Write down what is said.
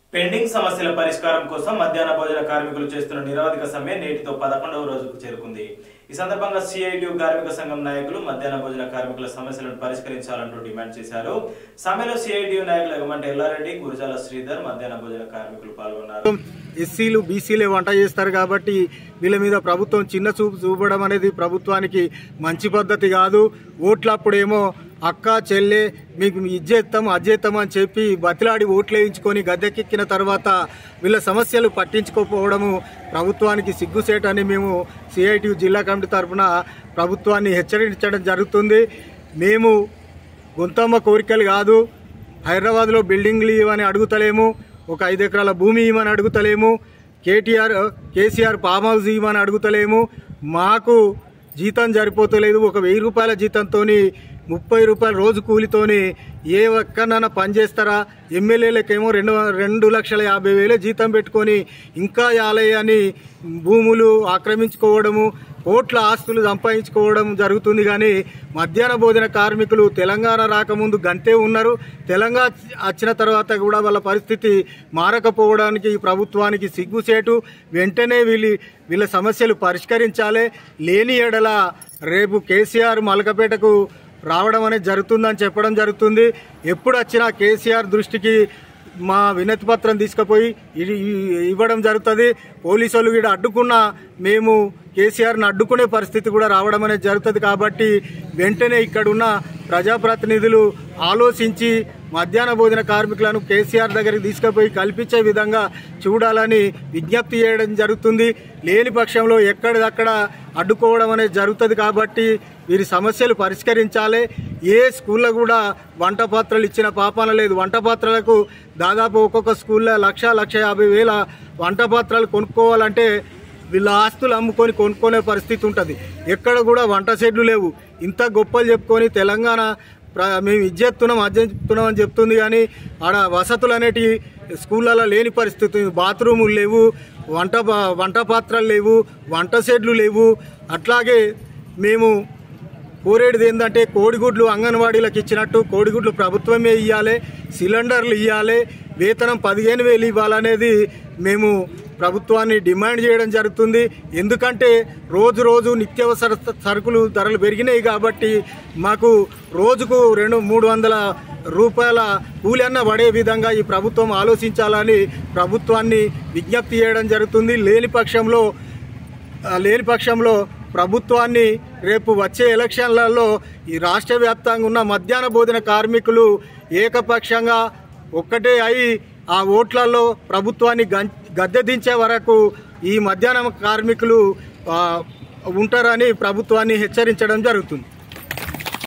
pending సమస్యల పరిష్కారం కోసం మధ్యాహ్న భోజన కార్మికులు చేస్తున్న నిరవధిక సమ్మె నేటితో పదకొండవ రోజుకు చేరుకుంది ఈ సందర్భంగా సిఐటియు కార్మిక సంఘం నాయకులు మధ్యాహ్న భోజన కార్మికుల సమస్యలను పరిష్కరించాలంటూ డిమాండ్ చేశారు సమ్మెలో సిఐటియు నాయకులు ఎగమంటి ఎల్లారెడ్డి గురజాల శ్రీధర్ మధ్యాహ్న భోజన కార్మికులు పాల్గొన్నారు ఎస్సీలు బీసీలే వంట చేస్తారు కాబట్టి వీళ్ళ మీద ప్రభుత్వం చిన్న చూపు చూపడం అనేది ప్రభుత్వానికి మంచి పద్ధతి కాదు ఓట్లప్పుడేమో అక్క చెల్లె మీకు ఇజ్జేస్తాం అజ్జేస్తాం అని చెప్పి బతిలాడి ఓట్లు వేయించుకొని గద్దెకెక్కిన తర్వాత వీళ్ళ సమస్యలు పట్టించుకోకపోవడము ప్రభుత్వానికి సిగ్గుసేటని మేము సిఐటి జిల్లా కమిటీ తరఫున ప్రభుత్వాన్ని హెచ్చరించడం జరుగుతుంది మేము గొంతమ్మ కోరికలు కాదు హైదరాబాద్లో బిల్డింగ్లు ఇవ్వని అడుగుతలేము ఒక ఐదు ఎకరాల భూమి ఇవ్వని అడుగుతలేము కేటీఆర్ కేసీఆర్ ఫామ్ హౌస్ ఇవ్వని అడుగుతలేము మాకు జీతం సరిపోతలేదు ఒక వెయ్యి రూపాయల జీతంతో ముప్పై రూపాయల రోజు కూలితోని ఏ ఒక్కనన్నా పని చేస్తారా ఎమ్మెల్యేలకేమో రెండు రెండు లక్షల యాభై వేలే జీతం పెట్టుకొని ఇంకా యాలయ్యని భూములు ఆక్రమించుకోవడము కోట్ల ఆస్తులు సంపాదించుకోవడం జరుగుతుంది కానీ మధ్యాహ్న భోజన కార్మికులు తెలంగాణ రాకముందు గంతే ఉన్నారు తెలంగాణ వచ్చిన తర్వాత కూడా వాళ్ళ పరిస్థితి మారకపోవడానికి ఈ ప్రభుత్వానికి సిగ్గుసేటు వెంటనే వీళ్ళ వీళ్ళ సమస్యలు పరిష్కరించాలి లేని ఎడల రేపు కేసీఆర్ మలకపేటకు రావడం అనేది జరుగుతుందని చెప్పడం జరుగుతుంది ఎప్పుడు వచ్చినా కేసీఆర్ దృష్టికి మా వినతి పత్రం తీసుకుపోయి ఇ- ఇ- ఇవ్వడం జరుగుతుంది పోలీసు వాళ్ళు కూడా అడ్డుకున్నా మేము కేసీఆర్ని అడ్డుకునే పరిస్థితి కూడా రావడం అనేది జరుగుతుంది కాబట్టి వెంటనే ఇక్కడున్న ప్రజాప్రతినిధులు ఆలోచించి మధ్యాహ్న భోజన కార్మికులను కేసీఆర్ దగ్గరికి తీసుకుపోయి కల్పించే విధంగా చూడాలని విజ్ఞప్తి చేయడం జరుగుతుంది లేని పక్షంలో ఎక్కడిదక్కడ అడ్డుకోవడం అనేది జరుగుతుంది కాబట్టి వీరి సమస్యలు పరిష్కరించాలి ఏ స్కూల్లో కూడా వంట పాత్రలు ఇచ్చిన పాపాన లేదు వంట పాత్రలకు దాదాపు ఒక్కొక్క స్కూల్లో లక్ష లక్ష యాభై వేల వంట పాత్రలు కొనుక్కోవాలంటే వీళ్ళ ఆస్తులు అమ్ముకొని కొనుక్కునే పరిస్థితి ఉంటుంది ఎక్కడ కూడా వంట షెడ్లు లేవు ఇంత గొప్పలు చెప్పుకొని తెలంగాణ ప్ర- మేము ఇజ్జెత్తున్నాం అజ్జెత్తున్నాం అని చెప్తుంది కానీ ఆడ వసతులు అనేటివి స్కూళ్ళలో లేని పరిస్థితి బాత్రూములు లేవు వంట పా- వంట పాత్రలు లేవు వంట షెడ్లు లేవు అట్లాగే మేము కోరేటిది ఏంటంటే కోడిగుడ్లు అంగన్వాడీలకు ఇచ్చినట్టు కోడిగుడ్లు ప్రభుత్వమే ఇవ్వాలి సిలిండర్లు ఇవ్వాలి వేతనం పదిహేను వేలు ఇవ్వాలనేది మేము ప్రభుత్వాన్ని డిమాండ్ చేయడం జరుగుతుంది ఎందుకంటే రోజు రోజు నిత్యావసర సరుకులు ధరలు పెరిగినాయి కాబట్టి మాకు రోజుకు రెండు మూడు వందల రూపాయల కూలి అన్న పడే విధంగా ఈ ప్రభుత్వం ఆలోచించాలని ప్రభుత్వాన్ని విజ్ఞప్తి చేయడం జరుగుతుంది లేని పక్షంలో ఆ, లేని పక్షంలో ప్రభుత్వాన్ని రేపు వచ్చే ఎలక్షన్లలో ఈ రాష్ట్ర వ్యాప్తంగా ఉన్న మధ్యాహ్న భోజన కార్మికులు ఏకపక్షంగా ఒక్కటే అయి ఆ ఓట్లలో ప్రభుత్వాన్ని గం- గద్దె దించే వరకు ఈ మధ్యాహ్న కార్మికులు ఆ, ఉంటారని ప్రభుత్వాన్ని హెచ్చరించడం జరుగుతుంది